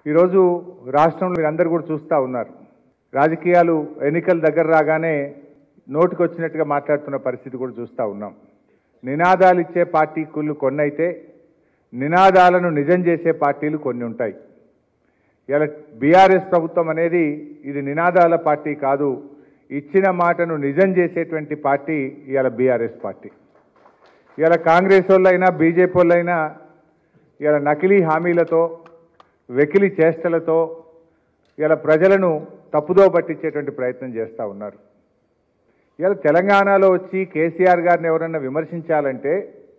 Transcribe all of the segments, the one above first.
ఈరోజు రాష్ట్రంలో మీరందరూ కూడా చూస్తూ ఉన్నారు రాజకీయాలు ఎన్నికల దగ్గర రాగానే నోటికి వచ్చినట్టుగా మాట్లాడుతున్న పరిస్థితి కూడా చూస్తూ ఉన్నాం నినాదాలు ఇచ్చే పార్టీ కుళ్ళు కొన్ని అయితే నినాదాలను నిజం చేసే పార్టీలు కొన్ని ఉంటాయి ఇలా బీఆర్ఎస్ ప్రభుత్వం అనేది ఇది నినాదాల పార్టీ కాదు ఇచ్చిన మాటను నిజం చేసేటువంటి పార్టీ ఇవాళ బీఆర్ఎస్ పార్టీ ఇవాళ కాంగ్రెస్ వాళ్ళైనా బీజేపీ వాళ్ళైనా ఇవాళ నకిలీ హామీలతో వెకిలి చేష్టలతో ఇలా ప్రజలను తప్పుదో పట్టించేటువంటి ప్రయత్నం చేస్తూ ఉన్నారు ఇలా తెలంగాణలో వచ్చి కేసీఆర్ గారిని ఎవరన్నా విమర్శించాలంటే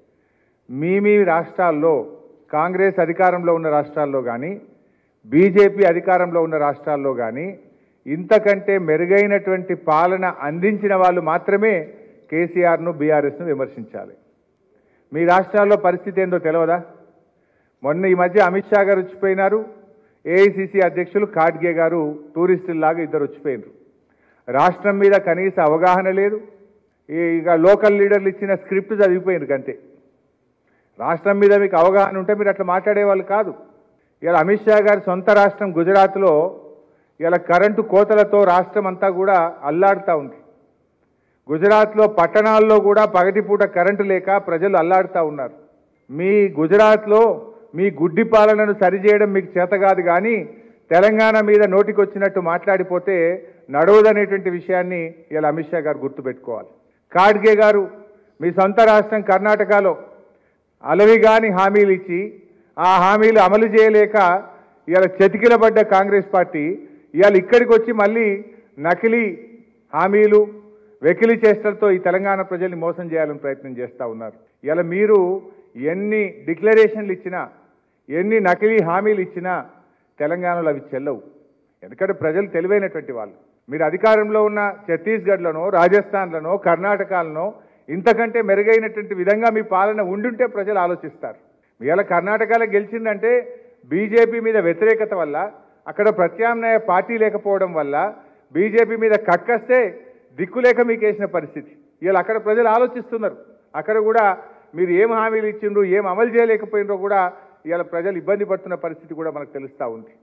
మీ మీ రాష్ట్రాల్లో కాంగ్రెస్ అధికారంలో ఉన్న రాష్ట్రాల్లో కానీ బీజేపీ అధికారంలో ఉన్న రాష్ట్రాల్లో కానీ ఇంతకంటే మెరుగైనటువంటి పాలన అందించిన వాళ్ళు మాత్రమే కేసీఆర్ను బీఆర్ఎస్ను విమర్శించాలి మీ రాష్ట్రాల్లో పరిస్థితి ఏందో తెలియదా మొన్న ఈ మధ్య అమిత్ షా గారు వచ్చిపోయినారు ఏఐసిసి అధ్యక్షులు ఖాడ్గే గారు టూరిస్టుల్లాగా ఇద్దరు వచ్చిపోయినారు రాష్ట్రం మీద కనీస అవగాహన లేదు ఈ ఇక లోకల్ లీడర్లు ఇచ్చిన స్క్రిప్ట్ చదివిపోయినారు అంతే రాష్ట్రం మీద మీకు అవగాహన ఉంటే మీరు అట్లా మాట్లాడేవాళ్ళు కాదు ఇలా అమిత్ షా గారి సొంత రాష్ట్రం గుజరాత్లో ఇలా కరెంటు కోతలతో రాష్ట్రం అంతా కూడా అల్లాడుతూ ఉంది గుజరాత్లో పట్టణాల్లో కూడా పగటిపూట కరెంటు లేక ప్రజలు అల్లాడుతూ ఉన్నారు మీ గుజరాత్లో మీ గుడ్డి పాలనను సరిచేయడం మీకు చేత కాదు కానీ తెలంగాణ మీద నోటికొచ్చినట్టు మాట్లాడిపోతే నడవదనేటువంటి విషయాన్ని ఇలా అమిత్ షా గారు గుర్తుపెట్టుకోవాలి ఖాడ్గే గారు మీ సొంత రాష్ట్రం కర్ణాటకలో అలవిగాని హామీలు ఇచ్చి ఆ హామీలు అమలు చేయలేక ఇవాళ చతికిలబడ్డ కాంగ్రెస్ పార్టీ ఇవాళ ఇక్కడికి వచ్చి మళ్ళీ నకిలీ హామీలు వెకిలి చేష్టలతో ఈ తెలంగాణ ప్రజల్ని మోసం చేయాలని ప్రయత్నం చేస్తూ ఉన్నారు ఇలా మీరు ఎన్ని డిక్లరేషన్లు ఇచ్చినా ఎన్ని నకిలీ హామీలు ఇచ్చినా తెలంగాణలో అవి చెల్లవు ఎందుకంటే ప్రజలు తెలివైనటువంటి వాళ్ళు మీరు అధికారంలో ఉన్న ఛత్తీస్గఢ్లోనో రాజస్థాన్లోనో కర్ణాటకలోనో ఇంతకంటే మెరుగైనటువంటి విధంగా మీ పాలన ఉండుంటే ప్రజలు ఆలోచిస్తారు ఇవాళ కర్ణాటకలో గెలిచిందంటే బీజేపీ మీద వ్యతిరేకత వల్ల అక్కడ ప్రత్యామ్నాయ పార్టీ లేకపోవడం వల్ల బీజేపీ మీద కక్కస్తే దిక్కులేక మీకు వేసిన పరిస్థితి ఇవాళ అక్కడ ప్రజలు ఆలోచిస్తున్నారు అక్కడ కూడా మీరు ఏం హామీలు ఇచ్చిండ్రు ఏం అమలు చేయలేకపోయినరో కూడా ఇవాళ ప్రజలు ఇబ్బంది పడుతున్న పరిస్థితి కూడా మనకు తెలుస్తూ ఉంది